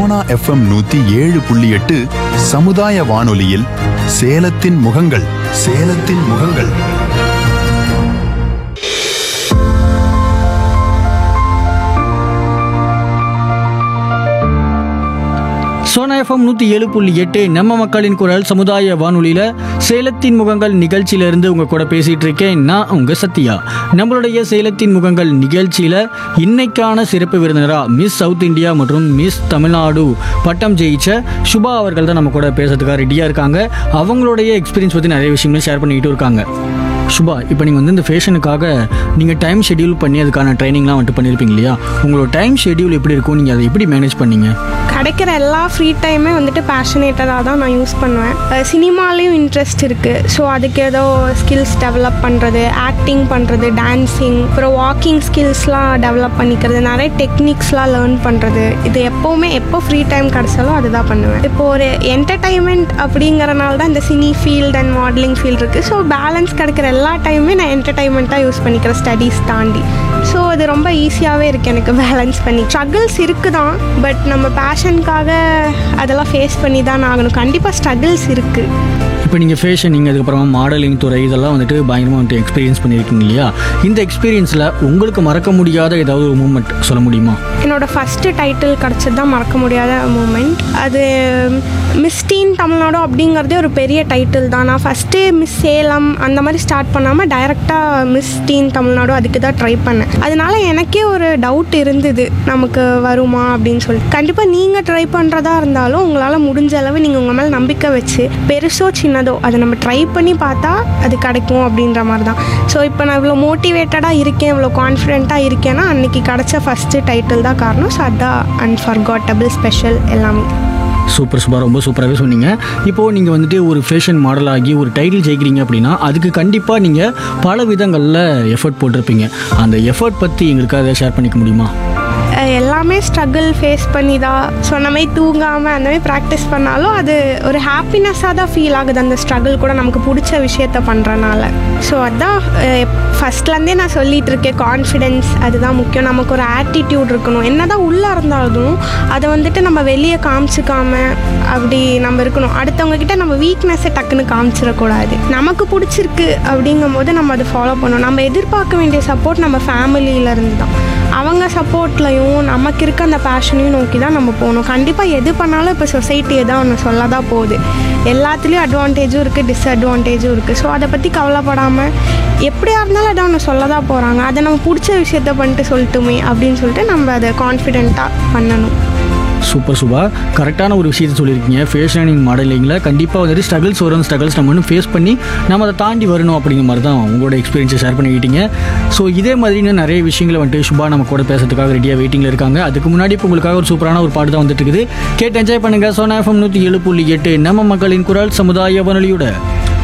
Sona FM நூத்தி ஏழு புள்ளி எட்டு சமுதாய வானொலியில் சேலத்தின் முகங்கள் சேலத்தின் முகங்கள் சோனா எஃப்எம் நூற்றி ஏழு புள்ளி எட்டு நம்ம மக்களின் குரல் சமுதாய வானொலியில் சேலத்தின் முகங்கள் நிகழ்ச்சியிலேருந்து உங்கள் கூட பேசிகிட்டு இருக்கேன் நான் உங்கள் சத்யா நம்மளுடைய சேலத்தின் முகங்கள் நிகழ்ச்சியில் இன்னைக்கான சிறப்பு விருந்தினராக மிஸ் சவுத் இந்தியா மற்றும் மிஸ் தமிழ்நாடு பட்டம் ஜெயிச்ச சுபா அவர்கள் தான் நம்ம கூட பேசுறதுக்காக ரெடியாக இருக்காங்க அவங்களுடைய எக்ஸ்பீரியன்ஸ் பற்றி நிறைய விஷயங்கள் ஷேர் பண்ணிக்கிட்டு இருக்காங்க சுபா இப்போ நீங்கள் வந்து இந்த ஃபேஷனுக்காக நீங்கள் டைம் ஷெட்யூல் பண்ணி அதுக்கான ட்ரைனிங்லாம் வந்துட்டு பண்ணியிருப்பீங்க இல்லையா உங்களோட டைம் ஷெட்யூல் எப்படி இருக்கும் நீங்கள் அதை எப்படி மேனேஜ் பண்ணீங்க கிடைக்கிற எல்லா ஃப்ரீ டைமே வந்துட்டு பேஷனேட்டடாக தான் நான் யூஸ் பண்ணுவேன் சினிமாலேயும் இன்ட்ரெஸ்ட் இருக்குது ஸோ அதுக்கு ஏதோ ஸ்கில்ஸ் டெவலப் பண்ணுறது ஆக்டிங் பண்ணுறது டான்ஸிங் அப்புறம் வாக்கிங் ஸ்கில்ஸ்லாம் டெவலப் பண்ணிக்கிறது நிறைய டெக்னிக்ஸ்லாம் லேர்ன் பண்ணுறது இது எப்போவுமே எப்போ ஃப்ரீ டைம் கிடச்சாலும் அதுதான் பண்ணுவேன் இப்போ ஒரு என்டர்டைன்மெண்ட் அப்படிங்கறனால தான் இந்த cine field and modeling field இருக்குது ஸோ பேலன்ஸ் கிடைக்கிற எல்லா டைமுமே நான் என்டர்டைன்மெண்ட்டாக யூஸ் பண்ணிக்கிறேன் ஸ்டடீஸ் தாண்டி ஸோ அது ரொம்ப ஈஸியாகவே இருக்குது எனக்கு பேலன்ஸ் பண்ணி ஸ்ட்ரகிள்ஸ் இருக்குது தான் பட் நம்ம பேஷனுக்காக அதெல்லாம் ஃபேஸ் பண்ணி தான் ஆகணும் கண்டிப்பாக ஸ்ட்ரகிள்ஸ் இருக்குது இப்போ நீங்கள் ஃபேஷன் நீங்கள் அதுக்கப்புறமா மாடலிங் துறை இதெல்லாம் வந்துட்டு பயங்கரமாக வந்துட்டு எக்ஸ்பீரியன்ஸ் பண்ணியிருக்கீங்க இல்லையா இந்த எக்ஸ்பீரியன்ஸில் உங்களுக்கு மறக்க முடியாத ஏதாவது ஒரு மூமெண்ட் சொல்ல முடியுமா என்னோடய ஃபஸ்ட்டு டைட்டில் கிடச்சது தான் மறக்க முடியாத மூமெண்ட் அது மிஸ் டீன் தமிழ்நாடு அப்படிங்கிறதே ஒரு பெரிய டைட்டில் தான் நான் ஃபஸ்ட்டு மிஸ் சேலம் அந்த மாதிரி ஸ்டார்ட் பண்ணாமல் டைரெக்டாக மிஸ் டீன் தமிழ்நாடு அதுக்கு தான் ட்ரை பண்ணேன் அதனால எனக்கே ஒரு டவுட் இருந்தது நமக்கு வருமா அப்படின்னு சொல்லிட்டு கண்டிப்பாக நீங்கள் ட்ரை பண்ணுறதா இருந்தாலும் உங்களால் முடிஞ்ச அளவு நீங்கள் உங்கள் மேலே நம்பிக்கை வச்சு பெருசோ சின்னதோ அதை நம்ம ட்ரை பண்ணி பார்த்தா அது கிடைக்கும் அப்படின்ற மாதிரி தான் ஸோ இப்போ நான் இவ்வளோ மோட்டிவேட்டடாக இருக்கேன் இவ்வளோ கான்ஃபிடென்ட்டாக இருக்கேன்னா அன்றைக்கி கிடச்ச ஃபஸ்ட்டு டைட்டில் தான் காரணம் ஸோ அதுதான் அன்ஃபர்காட்டபிள் ஸ்பெஷல் எல்லாமே சூப்பர் சூப்பர் ரொம்ப சூப்பராகவே சொன்னீங்க இப்போது நீங்கள் வந்துட்டு ஒரு ஃபேஷன் மாடல் ஆகி ஒரு டைட்டில் ஜெயிக்கிறீங்க அப்படின்னா அதுக்கு கண்டிப்பாக நீங்கள் பல விதங்களில் எஃபர்ட் போட்டிருப்பீங்க அந்த எஃபர்ட் பற்றி எங்களுக்கு அதை ஷேர் பண்ணிக்க முடியுமா அஹ் எல்லாமே ஸ்ட்ரகிள் ஃபேஸ் பண்ணி தான் சொன்ன மாதிரி தூங்காமல் அந்த மாதிரி ப்ராக்டிஸ் பண்ணாலும் அது ஒரு ஹாப்பினஸ்ஸாக தான் ஃபீல் ஆகுது அந்த ஸ்ட்ரகிள் கூட நமக்கு பிடிச்ச விஷயத்த பண்ணுறனால ஸோ அதான் ஃபஸ்ட்லேருந்தே நான் சொல்லிட்டு இருக்கேன் கான்ஃபிடென்ஸ் அதுதான் முக்கியம் நமக்கு ஒரு ஆட்டிடியூட் இருக்கணும் என்ன தான் உள்ளே இருந்தாலும் அதை வந்துட்டு நம்ம வெளியே காமிச்சிக்காம அப்படி நம்ம இருக்கணும் அடுத்தவங்க கிட்ட நம்ம வீக்னஸை டக்குன்னு காமிச்சிடக்கூடாது நமக்கு பிடிச்சிருக்கு அப்படிங்கும் போது நம்ம அதை ஃபாலோ பண்ணணும் நம்ம எதிர்பார்க்க வேண்டிய சப்போர்ட் நம்ம ஃபேமிலியிலேருந்து தான் அவங்க சப்போர்ட்லையும் நமக்கு இருக்க அந்த பேஷனையும் நோக்கி தான் நம்ம போகணும் கண்டிப்பாக எது பண்ணாலும் இப்போ சொசைட்டி ஏதாவது ஒன்று சொல்ல தான் போகுது எல்லாத்துலேயும் அட்வான்டேஜும் இருக்குது டிஸ்அட்வான்டேஜும் இருக்குது ஸோ அதை பற்றி கவலைப்படாமல் எப்படியா இருந்தாலும் ஏதாவது ஒன்று சொல்ல தான் போகிறாங்க அதை நம்ம பிடிச்ச விஷயத்த பண்ணிட்டு சொல்லட்டுமே அப்படின்னு சொல்லிட்டு நம்ம அதை கான்ஃபிடெண்ட்டாக பண்ணணும் சூப்பர் சூப்பா கரெக்டான ஒரு விஷயத்தை சொல்லியிருக்கீங்க ஃபேஷனிங் மாடலிங்கில் கண்டிப்பாக வந்துட்டு ஸ்ட்ரகிள்ஸ் வரும் ஸ்ட்ரகிள்ஸ் நம்ம இன்னும் ஃபேஸ் பண்ணி நம்ம அதை தாண்டி வரணும் அப்படிங்கிற மாதிரி தான் உங்களோட எக்ஸ்பீரியன்ஸை ஷேர் பண்ணிக்கிட்டீங்க ஸோ இதே மாதிரி இன்னும் நிறைய விஷயங்களை வந்துட்டு சுபா நம்ம கூட பேசுறதுக்காக ரெடியாக வெயிட்டிங்கில் இருக்காங்க அதுக்கு முன்னாடி இப்போ உங்களுக்காக ஒரு சூப்பரான ஒரு பாட்டு தான் வந்துட்டு இருக்குது கேட்டு என்ஜாய் பண்ணுங்கள் சோனா எஃப்எம் நூற்றி ஏழு புள்ளி எட்டு நம்ம மக்களின் குரல் சமுதாய வானொலியோட